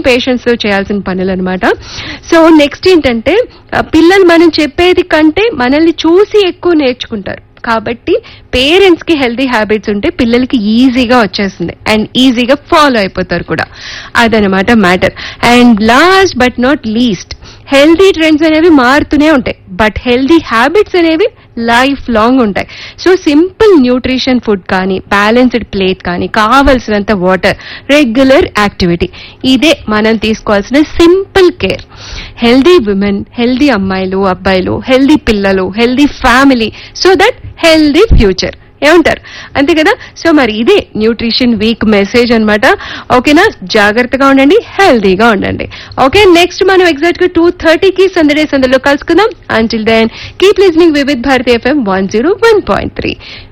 patience తో చేయాల్సిన పనులు అనమాట సో నెక్స్ట్ ఏంటంటే ఆ, పిల్లలు మనం చెప్పేది కంటే మనల్ని చూసి ఎక్కువ నేర్చుకుంటారు కాబట్టి పేరెంట్స్ కి హెల్తీ హ్యాబిట్స్ ఉంటే పిల్లలకి ఈజీగా వచ్చేస్తుంది అండ్ ఈజీగా ఫాలో అయిపోతారు కూడా అదనమాట matter and last but not least healthy trends అనేవి మారుతూనే ఉంటాయి బట్ హెల్తీ హ్యాబిట్స్ అనేవి లైఫ్ లాంగ్ ఉంటాయి సో సింపుల్ న్యూట్రిషన్ ఫుడ్ కానీ బ్యాలెన్స్డ్ ప్లేట్ కానీ కావలసినంత వాటర్ రెగ్యులర్ యాక్టివిటీ ఇదే మనం తీసుకోవాల్సిన simple care healthy women healthy అమ్మాయిలు అబ్బాయిలు హెల్దీ పిల్లలు healthy family so that healthy future ఏమంటారు అంతే కదా సో మరి ఇదే న్యూట్రిషన్ వీక్ మెసేజ్ అన్నమాట ఓకేనా జాగ్రత్తగా ఉండండి హెల్దీగా ఉండండి ఓకే నెక్స్ట్ మనం ఎగ్జాక్ట్ గా టూ థర్టీకి సందడే సందడిలో కలుసుకుందాం until then keep listening Vividh Bharati FM one zero one point three